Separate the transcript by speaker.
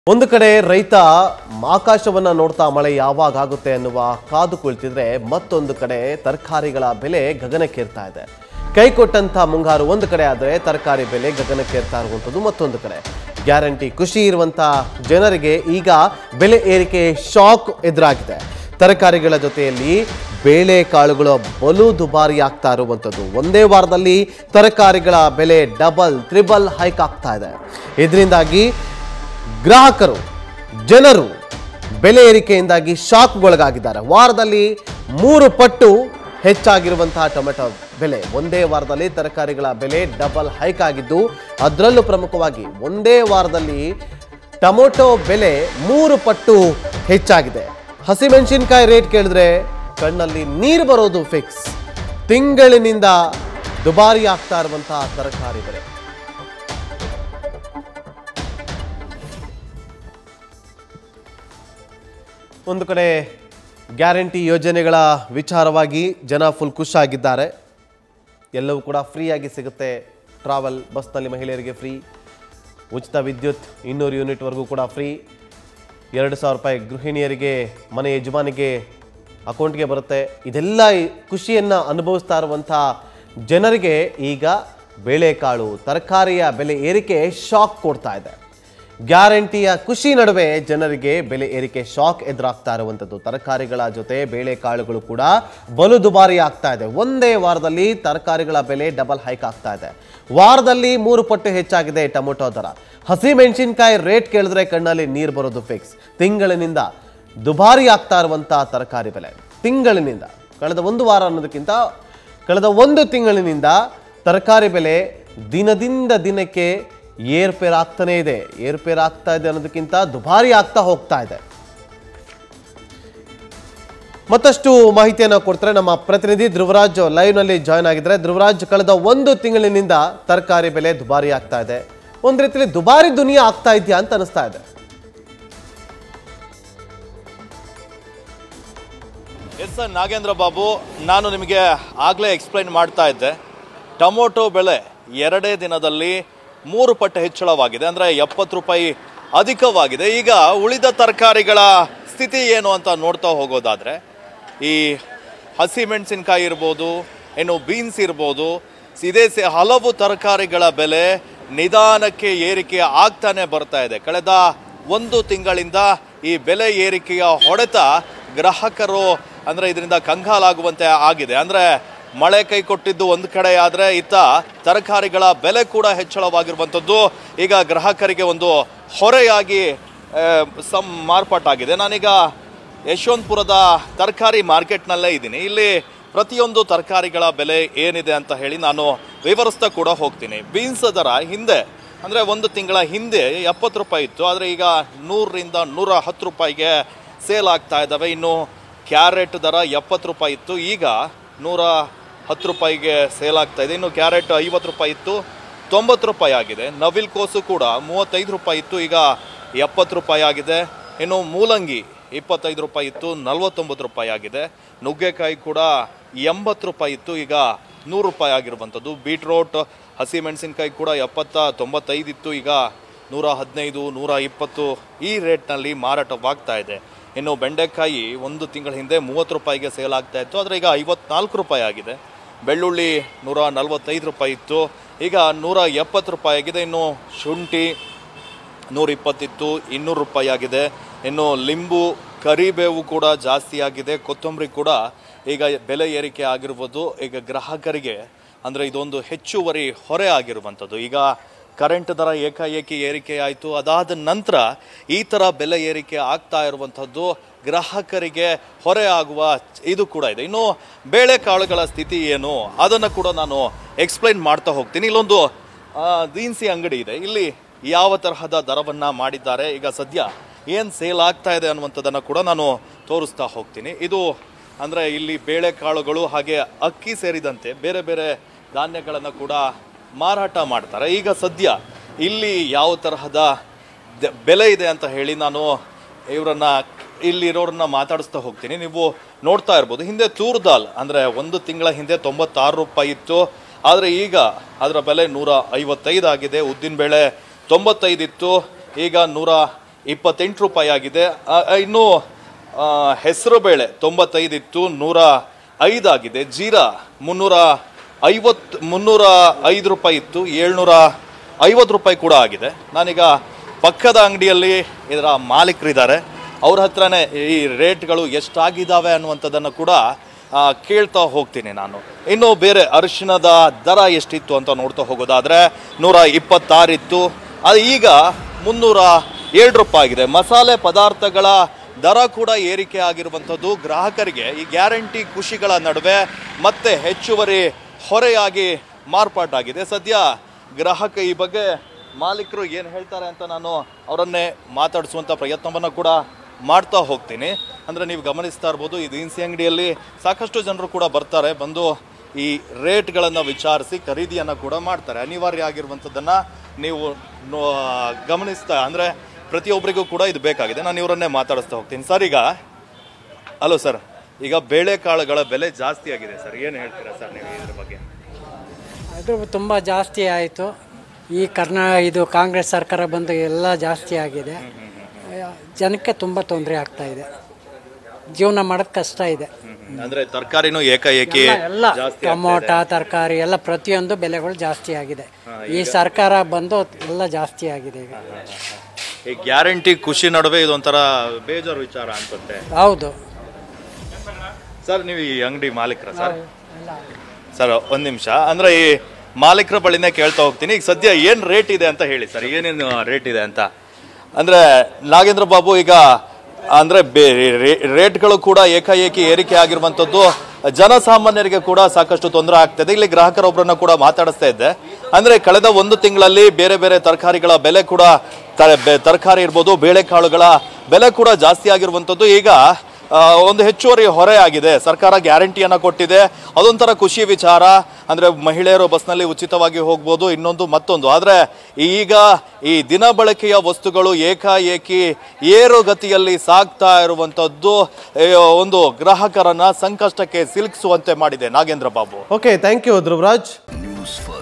Speaker 1: ಒಂದು ಕಡೆ ರೈತ ಆಕಾಶವನ್ನ ನೋಡ್ತಾ ಮಳೆ ಯಾವಾಗ ಆಗುತ್ತೆ ಅನ್ನುವ ಕಾದು ಕುಳಿತಿದ್ರೆ ಮತ್ತೊಂದು ಕಡೆ ತರಕಾರಿಗಳ ಬೆಲೆ ಗಗನಕ್ಕೇರ್ತಾ ಇದೆ ಕೈ ಕೊಟ್ಟಂತ ಮುಂಗಾರು ಒಂದು ಕಡೆ ಆದರೆ ತರಕಾರಿ ಬೆಲೆ ಗಗನಕ್ಕೇರ್ತಾ ಇರುವಂಥದ್ದು ಮತ್ತೊಂದು ಕಡೆ ಗ್ಯಾರಂಟಿ ಖುಷಿ ಇರುವಂತ ಜನರಿಗೆ ಈಗ ಬೆಲೆ ಏರಿಕೆ ಶಾಕ್ ಎದುರಾಗಿದೆ ತರಕಾರಿಗಳ ಜೊತೆಯಲ್ಲಿ ಬೇಳೆಕಾಳುಗಳು ಬಲು ದುಬಾರಿ ಆಗ್ತಾ ಇರುವಂಥದ್ದು ಒಂದೇ ವಾರದಲ್ಲಿ ತರಕಾರಿಗಳ ಬೆಲೆ ಡಬಲ್ ತ್ರಿಬಲ್ ಹೈಕ್ ಆಗ್ತಾ ಇದೆ ಇದರಿಂದಾಗಿ ಗ್ರಾಹಕರು ಜನರು ಬೆಲೆ ಏರಿಕೆಯಿಂದಾಗಿ ಶಾಕ್ಗೊಳಗಾಗಿದ್ದಾರೆ ವಾರದಲ್ಲಿ ಮೂರು ಪಟ್ಟು ಹೆಚ್ಚಾಗಿರುವಂತಹ ಟೊಮೆಟೊ ಬೆಲೆ ಒಂದೇ ವಾರದಲ್ಲಿ ತರಕಾರಿಗಳ ಬೆಲೆ ಡಬಲ್ ಹೈಕ್ ಆಗಿದ್ದು ಅದರಲ್ಲೂ ಪ್ರಮುಖವಾಗಿ ಒಂದೇ ವಾರದಲ್ಲಿ ಟೊಮೊಟೊ ಬೆಲೆ ಮೂರು ಪಟ್ಟು ಹೆಚ್ಚಾಗಿದೆ ಹಸಿಮೆಣಸಿನ್ಕಾಯಿ ರೇಟ್ ಕೇಳಿದ್ರೆ ಕಣ್ಣಲ್ಲಿ ನೀರು ಬರೋದು ಫಿಕ್ಸ್ ತಿಂಗಳಿನಿಂದ ದುಬಾರಿ ಆಗ್ತಾ ಇರುವಂತಹ ತರಕಾರಿ ಬೆಲೆ ಒಂದು ಕಡೆ ಗ್ಯಾರಂಟಿ ಯೋಜನೆಗಳ ವಿಚಾರವಾಗಿ ಜನ ಫುಲ್ ಖುಷಾಗಿದ್ದಾರೆ ಎಲ್ಲವೂ ಕೂಡ ಫ್ರೀಯಾಗಿ ಸಿಗುತ್ತೆ ಟ್ರಾವೆಲ್ ಬಸ್ನಲ್ಲಿ ಮಹಿಳೆಯರಿಗೆ ಫ್ರೀ ಉಚಿತ ವಿದ್ಯುತ್ ಇನ್ನೂರು ಯೂನಿಟ್ವರೆಗೂ ಕೂಡ ಫ್ರೀ ಎರಡು ಸಾವಿರ ರೂಪಾಯಿ ಗೃಹಿಣಿಯರಿಗೆ ಮನೆ ಯಜಮಾನಿಗೆ ಅಕೌಂಟ್ಗೆ ಬರುತ್ತೆ ಇದೆಲ್ಲ ಈ ಖುಷಿಯನ್ನು ಅನುಭವಿಸ್ತಾ ಇರುವಂಥ ಜನರಿಗೆ ಈಗ ಬೇಳೆಕಾಳು ತರಕಾರಿಯ ಬೆಲೆ ಏರಿಕೆ ಶಾಕ್ ಕೊಡ್ತಾ ಇದೆ ಗ್ಯಾರಂಟಿಯ ಖುಷಿ ನಡುವೆ ಜನರಿಗೆ ಬೆಲೆ ಏರಿಕೆ ಶಾಕ್ ಎದುರಾಗ್ತಾ ಇರುವಂಥದ್ದು ತರಕಾರಿಗಳ ಜೊತೆ ಬೇಳೆಕಾಳುಗಳು ಕೂಡ ಬಲು ದುಬಾರಿ ಆಗ್ತಾ ಇದೆ ಒಂದೇ ವಾರದಲ್ಲಿ ತರಕಾರಿಗಳ ಬೆಲೆ ಡಬಲ್ ಹೈಕ್ ಆಗ್ತಾ ಇದೆ ವಾರದಲ್ಲಿ ಮೂರು ಪಟ್ಟು ಹೆಚ್ಚಾಗಿದೆ ಟೊಮೊಟೊ ದರ ಹಸಿ ಮೆಣಸಿನ್ಕಾಯಿ ರೇಟ್ ಕೇಳಿದ್ರೆ ಕಣ್ಣಲ್ಲಿ ನೀರು ಬರೋದು ಫಿಕ್ಸ್ ತಿಂಗಳಿನಿಂದ ದುಬಾರಿ ಆಗ್ತಾ ಇರುವಂಥ ತರಕಾರಿ ಬೆಲೆ ತಿಂಗಳಿನಿಂದ ಕಳೆದ ಒಂದು ವಾರ ಅನ್ನೋದಕ್ಕಿಂತ ಕಳೆದ ಒಂದು ತಿಂಗಳಿನಿಂದ ತರಕಾರಿ ಬೆಲೆ ದಿನದಿಂದ ದಿನಕ್ಕೆ ಏರ್ಪೇರ್ ಆಗ್ತಾನೇ ಇದೆ ಏರ್ಪೇರ್ ಆಗ್ತಾ ಇದೆ ಅನ್ನೋದಕ್ಕಿಂತ ದುಬಾರಿ ಆಗ್ತಾ ಹೋಗ್ತಾ ಇದೆ ಮತ್ತಷ್ಟು ಮಾಹಿತಿಯನ್ನು ಕೊಡ್ತಾರೆ ನಮ್ಮ ಪ್ರತಿನಿಧಿ ಧ್ರುವರಾಜ್ ಲೈವ್ ನಲ್ಲಿ ಜಾಯ್ನ್ ಆಗಿದ್ರೆ ಧ್ರುವರಾಜ್ ಕಳೆದ ಒಂದು ತಿಂಗಳಿನಿಂದ ತರಕಾರಿ ಬೆಲೆ ದುಬಾರಿ ಆಗ್ತಾ ಇದೆ ಒಂದ್ ರೀತಿಯಲ್ಲಿ ದುಬಾರಿ ದುನಿಯಾ ಆಗ್ತಾ ಇದೆಯಾ ಅಂತ ಅನಿಸ್ತಾ ಇದೆ
Speaker 2: ಎಸ್ ಸರ್ ನಾಗೇಂದ್ರ ಬಾಬು ನಾನು ನಿಮಗೆ ಆಗಲೇ ಎಕ್ಸ್ಪ್ಲೈನ್ ಮಾಡ್ತಾ ಇದ್ದೆ ಟೊಮೊಟೊ ಬೆಲೆ ಎರಡೇ ದಿನದಲ್ಲಿ ಮೂರು ಪಟ್ಟು ಹೆಚ್ಚಳವಾಗಿದೆ ಅಂದರೆ ಎಪ್ಪತ್ತು ರೂಪಾಯಿ ಅಧಿಕವಾಗಿದೆ ಈಗ ಉಳಿದ ತರಕಾರಿಗಳ ಸ್ಥಿತಿ ಏನು ಅಂತ ನೋಡ್ತಾ ಹೋಗೋದಾದರೆ ಈ ಹಸಿಮೆಣಸಿನ್ಕಾಯಿ ಇರ್ಬೋದು ಇನ್ನು ಬೀನ್ಸ್ ಇರ್ಬೋದು ಇದೇ ಸೆ ಹಲವು ತರಕಾರಿಗಳ ಬೆಲೆ ನಿಧಾನಕ್ಕೆ ಏರಿಕೆ ಆಗ್ತಾನೆ ಬರ್ತಾ ಇದೆ ಕಳೆದ ಒಂದು ತಿಂಗಳಿಂದ ಈ ಬೆಲೆ ಏರಿಕೆಯ ಹೊಡೆತ ಗ್ರಾಹಕರು ಅಂದ್ರೆ ಇದರಿಂದ ಕಂಗಾಲಾಗುವಂತೆ ಆಗಿದೆ ಅಂದ್ರೆ ಮಳೆ ಕೈ ಕೊಟ್ಟಿದ್ದು ಒಂದು ಕಡೆ ಆದ್ರೆ ಇತ್ತ ತರಕಾರಿಗಳ ಬೆಲೆ ಕೂಡ ಹೆಚ್ಚಳವಾಗಿರುವಂಥದ್ದು ಈಗ ಗ್ರಾಹಕರಿಗೆ ಒಂದು ಹೊರೆಯಾಗಿ ಆ, ಸಂ ಮಾರ್ಪಾಟಾಗಿದೆ ನಾನೀಗ ಯಶವಂತಪುರದ ತರಕಾರಿ ಮಾರ್ಕೆಟ್ನಲ್ಲೇ ಇದ್ದೀನಿ ಇಲ್ಲಿ ಪ್ರತಿಯೊಂದು ತರಕಾರಿಗಳ ಬೆಲೆ ಏನಿದೆ ಅಂತ ಹೇಳಿ ನಾನು ವಿವರಿಸ್ತಾ ಕೂಡ ಹೋಗ್ತೀನಿ ಬೀನ್ಸ್ ದರ ಹಿಂದೆ ಅಂದರೆ ಒಂದು ತಿಂಗಳ ಹಿಂದೆ ಎಪ್ಪತ್ತು ರೂಪಾಯಿ ಇತ್ತು ಆದರೆ ಈಗ ನೂರರಿಂದ ನೂರ ಹತ್ತು ರೂಪಾಯಿಗೆ ಸೇಲ್ ಆಗ್ತಾ ಇದ್ದಾವೆ ಇನ್ನು ಕ್ಯಾರೆಟ್ ದರ ಎಪ್ಪತ್ತು ರೂಪಾಯಿ ಇತ್ತು ಈಗ ನೂರ ಹತ್ತು ರೂಪಾಯಿಗೆ ಸೇಲ್ ಆಗ್ತಾ ಇದೆ ಇನ್ನು ಕ್ಯಾರೆಟ್ ಐವತ್ತು ರೂಪಾಯಿ ಇತ್ತು ತೊಂಬತ್ತು ರೂಪಾಯಿ ಆಗಿದೆ ನವಿಲ್ ಕೋಸು ಕೂಡ ಮೂವತ್ತೈದು ರೂಪಾಯಿ ಇತ್ತು ಈಗ ಎಪ್ಪತ್ತು ರೂಪಾಯಿ ಆಗಿದೆ ಇನ್ನು ಮೂಲಂಗಿ ಇಪ್ಪತ್ತೈದು ರೂಪಾಯಿ ಇತ್ತು ನಲ್ವತ್ತೊಂಬತ್ತು ರೂಪಾಯಿ ಆಗಿದೆ ನುಗ್ಗೆಕಾಯಿ ಕೂಡ ಎಂಬತ್ತು ರೂಪಾಯಿ ಇತ್ತು ಈಗ ನೂರು ರೂಪಾಯಿ ಆಗಿರುವಂಥದ್ದು ಬೀಟ್ರೋಟ್ ಹಸಿಮೆಣಸಿನ್ಕಾಯಿ ಕೂಡ ಎಪ್ಪತ್ತ ತೊಂಬತ್ತೈದು ಇತ್ತು ಈಗ ನೂರ ಹದಿನೈದು ನೂರ ಇಪ್ಪತ್ತು ಈ ರೇಟ್ನಲ್ಲಿ ಮಾರಾಟವಾಗ್ತಾ ಇದೆ ಇನ್ನು ಬೆಂಡೆಕಾಯಿ ಒಂದು ತಿಂಗಳ ಹಿಂದೆ ಮೂವತ್ತು ರೂಪಾಯಿಗೆ ಸೇಲ್ ಆಗ್ತಾ ಇತ್ತು ಆದರೆ ಈಗ ಐವತ್ನಾಲ್ಕು ರೂಪಾಯಿ ಆಗಿದೆ ಬೆಳ್ಳುಳ್ಳಿ ನೂರ ನಲವತ್ತೈದು ರೂಪಾಯಿ ಇತ್ತು ಈಗ ನೂರ ಎಪ್ಪತ್ತು ರೂಪಾಯಿ ಆಗಿದೆ ಇನ್ನು ಶುಂಠಿ ನೂರ ಇಪ್ಪತ್ತಿತ್ತು ಇನ್ನೂರು ರೂಪಾಯಿ ಆಗಿದೆ ಇನ್ನು ಲಿಂಬು ಕರಿಬೇವು ಕೂಡ ಜಾಸ್ತಿ ಆಗಿದೆ ಕೊತ್ತಂಬರಿ ಕೂಡ ಈಗ ಬೆಲೆ ಏರಿಕೆ ಆಗಿರ್ಬೋದು ಈಗ ಗ್ರಾಹಕರಿಗೆ ಅಂದರೆ ಇದೊಂದು ಹೆಚ್ಚುವರಿ ಹೊರೆ ಆಗಿರುವಂಥದ್ದು ಈಗ ಕರೆಂಟ್ ದರ ಏಕಾಏಕಿ ಏರಿಕೆ ಆಯಿತು ಅದಾದ ನಂತರ ಈ ಥರ ಬೆಲೆ ಏರಿಕೆ ಆಗ್ತಾ ಇರುವಂಥದ್ದು ಗ್ರಾಹಕರಿಗೆ ಹೊರೆ ಆಗುವ ಇದು ಕೂಡ ಇದೆ ಇನ್ನು ಬೇಳೆಕಾಳುಗಳ ಸ್ಥಿತಿ ಏನು ಅದನ್ನು ಕೂಡ ನಾನು ಎಕ್ಸ್ಪ್ಲೈನ್ ಮಾಡ್ತಾ ಹೋಗ್ತೀನಿ ಇಲ್ಲೊಂದು ಆ, ದಿನಸಿ ಅಂಗಡಿ ಇದೆ ಇಲ್ಲಿ ಯಾವ ತರಹದ ದರವನ್ನ ಮಾಡಿದ್ದಾರೆ ಈಗ ಸದ್ಯ ಏನು ಸೇಲ್ ಆಗ್ತಾ ಇದೆ ಅನ್ನುವಂಥದ್ದನ್ನ ಕೂಡ ನಾನು ತೋರಿಸ್ತಾ ಹೋಗ್ತೀನಿ ಇದು ಅಂದ್ರೆ ಇಲ್ಲಿ ಬೇಳೆಕಾಳುಗಳು ಹಾಗೆ ಅಕ್ಕಿ ಸೇರಿದಂತೆ ಬೇರೆ ಬೇರೆ ಧಾನ್ಯಗಳನ್ನು ಕೂಡ ಮಾರಾಟ ಮಾಡ್ತಾರೆ ಈಗ ಸದ್ಯ ಇಲ್ಲಿ ಯಾವ ತರಹದ ದ- ಬೆಲೆ ಇದೆ ಅಂತ ಹೇಳಿ ನಾನು ಇವರನ್ನ ಇಲ್ಲಿರೋರನ್ನ ಮಾತಾಡಿಸ್ತಾ ಹೋಗ್ತೀನಿ ನೀವು ನೋಡ್ತಾ ಇರ್ಬೋದು ಹಿಂದೆ ತೂರ್ ದಾಲ್ ಅಂದ್ರೆ ಒಂದು ತಿಂಗಳ ಹಿಂದೆ ತೊಂಬತ್ತಾರು ರೂಪಾಯಿ ಇತ್ತು ಆದರೆ ಈಗ ಅದರ ಬೆಲೆ ನೂರ ಐವತ್ತೈದು ಆಗಿದೆ ಉದ್ದಿನ ಬೇಳೆ ತೊಂಬತ್ತೈದು ಇತ್ತು ಈಗ ನೂರ ಇಪ್ಪತ್ತೆಂಟು ರೂಪಾಯಿ ಆಗಿದೆ ಆ, ಆ, ಇನ್ನು ಹೆಸರು ಬೇಳೆ ತೊಂಬತ್ತೈದು ಇತ್ತು ನೂರ ಐದಾಗಿದೆ ಜೀರಾ ಮುನ್ನೂರ ಐವತ್ತು ಮುನ್ನೂರ ಐದು ರೂಪಾಯಿ ಇತ್ತು ಏಳ್ನೂರ ಐವತ್ತು ರೂಪಾಯಿ ಕೂಡ ಆಗಿದೆ ನಾನೀಗ ಪಕ್ಕದ ಅಂಗಡಿಯಲ್ಲಿ ಇದರ ಮಾಲೀಕರಿದ್ದಾರೆ ಅವ್ರ ಹತ್ರನೇ ಈ ರೇಟ್ಗಳು ಎಷ್ಟಾಗಿದ್ದಾವೆ ಅನ್ನುವಂಥದ್ದನ್ನು ಕೂಡ ಆ, ಕೇಳ್ತಾ ಹೋಗ್ತೀನಿ ನಾನು ಇನ್ನು ಬೇರೆ ಅರಿಶಿಣದ ದರ ಎಷ್ಟಿತ್ತು ಅಂತ ನೋಡ್ತಾ ಹೋಗೋದಾದ್ರೆ ನೂರ ಇಪ್ಪತ್ತಾರಿತ್ತು ಅದು ಈಗ ಮುನ್ನೂರ ಏಳು ರೂಪಾಯಿ ಆಗಿದೆ ಮಸಾಲೆ ಪದಾರ್ಥಗಳ ದರ ಕೂಡ ಏರಿಕೆ ಆಗಿರುವಂಥದ್ದು ಗ್ರಾಹಕರಿಗೆ ಈ ಗ್ಯಾರಂಟಿ ಖುಷಿಗಳ ನಡುವೆ ಮತ್ತೆ ಹೆಚ್ಚುವರಿ ಹೊರೆಯಾಗಿ ಮಾರ್ಪಾಟಾಗಿದೆ ಸದ್ಯ ಗ್ರಾಹಕ ಈ ಬಗ್ಗೆ ಮಾಲೀಕರು ಏನು ಹೇಳ್ತಾರೆ ಅಂತ ನಾನು ಅವರನ್ನೇ ಮಾತಾಡಿಸುವಂಥ ಪ್ರಯತ್ನವನ್ನು ಕೂಡ ಮಾಡ್ತಾ ಹೋಗ್ತೀನಿ ಅಂದರೆ ನೀವು ಗಮನಿಸ್ತಾ ಇರ್ಬೋದು ಈ ದಿನಸಿ ಅಂಗಡಿಯಲ್ಲಿ ಸಾಕಷ್ಟು ಜನರು ಕೂಡ ಬರ್ತಾರೆ ಬಂದು ಈ ರೇಟ್ಗಳನ್ನು ವಿಚಾರಿಸಿ ಖರೀದಿಯನ್ನು ಕೂಡ ಮಾಡ್ತಾರೆ ಅನಿವಾರ್ಯ ಆಗಿರುವಂಥದ್ದನ್ನು ನೀವು ನೋ- ಗಮನಿಸ್ತಾ ಅಂದರೆ ಪ್ರತಿಯೊಬ್ಬರಿಗೂ ಕೂಡ ಇದು ಬೇಕಾಗಿದೆ ನಾನು ಇವರನ್ನೇ ಮಾತಾಡಿಸ್ತಾ ಹೋಗ್ತೀನಿ ಸರ್ ಈಗ ಹಲೋ ಸರ್ ಈಗ ಬೇಳೆಕಾಳುಗಳ ಬೆಲೆ ಜಾಸ್ತಿ ಆಗಿದೆ ಸರ್ ಏನು ಹೇಳ್ತೀರಾ ಸರ್ ನೀವು ಇದ್ರ ಬಗ್ಗೆ
Speaker 3: ಅದು ತುಂಬ ಜಾಸ್ತಿ ಆಯಿತು ಈ ಕರ್ನಾ ಇದು ಕಾಂಗ್ರೆಸ್ ಸರ್ಕಾರ ಬಂದು ಎಲ್ಲ ಜಾಸ್ತಿ ಆಗಿದೆ ಜನಕ್ಕೆ ತುಂಬ ತೊಂದರೆ ಆಗ್ತಾ ಇದೆ ಜೀವನ ಮಾಡೋದು ಕಷ್ಟ ಇದೆ
Speaker 2: ಅಂದ್ರೆ ತರಕಾರಿನೂ ಏಕಾಏಕಿ
Speaker 3: ಎಲ್ಲ
Speaker 2: ಜಾಸ್ತಿ
Speaker 3: ಟೊಮೊಟ ತರಕಾರಿ ಎಲ್ಲ ಪ್ರತಿಯೊಂದು ಬೆಲೆಗಳು ಜಾಸ್ತಿ ಆಗಿದೆ ಈ ಸರ್ಕಾರ ಬಂದು ಎಲ್ಲ ಜಾಸ್ತಿ ಆಗಿದೆ ಈಗ
Speaker 2: ಈ ಗ್ಯಾರಂಟಿ ಖುಷಿ ನಡುವೆ ಇದೊಂಥರ ಬೇಜಾರು ವಿಚಾರ ಅನ್ಸುತ್ತೆ
Speaker 3: ಹೌದು
Speaker 2: ಸರ್ ನೀವು ಈ ಅಂಗಡಿ ಮಾಲೀಕರ ಸರ್ ಸರ್ ಒಂದ್ ನಿಮಿಷ ಅಂದ್ರೆ ಈ ಮಾಲೀಕರ ಬಳಿನೇ ಕೇಳ್ತಾ ಹೋಗ್ತೀನಿ ಈಗ ಸದ್ಯ ಏನ್ ರೇಟ್ ಇದೆ ಅಂತ ಹೇಳಿ ಸರ್ ಏನೇನು ರೇಟ್ ಇದೆ ಅಂತ ಅಂದ್ರೆ ನಾಗೇಂದ್ರ ಬಾಬು ಈಗ ಅಂದ್ರೆ ಬೇ- ರೇ- ರೇಟ್ಗಳು ಕೂಡ ಏಕಾಏಕಿ ಏರಿಕೆ ಆಗಿರುವಂತದ್ದು ಜನಸಾಮಾನ್ಯರಿಗೆ ಕೂಡ ಸಾಕಷ್ಟು ತೊಂದರೆ ಆಗ್ತದೆ ಇಲ್ಲಿ ಗ್ರಾಹಕರೊಬ್ಬರನ್ನ ಕೂಡ ಮಾತಾಡಿಸ್ತಾ ಇದ್ದೆ ಅಂದ್ರೆ ಕಳೆದ ಒಂದು ತಿಂಗಳಲ್ಲಿ ಬೇರೆ ಬೇರೆ ತರಕಾರಿಗಳ ಬೆಲೆ ಕೂಡ ತ- ಬೆ- ತರಕಾರಿ ಇರ್ಬೋದು ಬೇಳೆಕಾಳುಗಳ ಬೆಲೆ ಕೂಡ ಜಾಸ್ತಿ ಆಗಿರುವಂತದ್ದು ಈಗ ಆ, ಒಂದು ಹೆಚ್ಚುವರಿ ಹೊರೆ ಆಗಿದೆ ಸರ್ಕಾರ ಗ್ಯಾರಂಟಿಯನ್ನ ಕೊಟ್ಟಿದೆ ಅದೊಂಥರ ಖುಷಿ ವಿಚಾರ ಅಂದ್ರೆ ಮಹಿಳೆಯರು ಬಸ್ನಲ್ಲಿ ಉಚಿತವಾಗಿ ಹೋಗ್ಬೋದು ಇನ್ನೊಂದು ಮತ್ತೊಂದು ಆದ್ರೆ ಈಗ ಈ ದಿನ ಬಳಕೆಯ ವಸ್ತುಗಳು ಏಕಾಏಕಿ ಏರುಗತಿಯಲ್ಲಿ ಸಾಗ್ತಾ ಇರುವಂತದ್ದು ಏ, ಒಂದು ಗ್ರಾಹಕರನ್ನ ಸಂಕಷ್ಟಕ್ಕೆ ಸಿಲುಕಿಸುವಂತೆ ಮಾಡಿದೆ Nagendra Babu
Speaker 1: okay thank you Dhruvaraj
Speaker 4: News first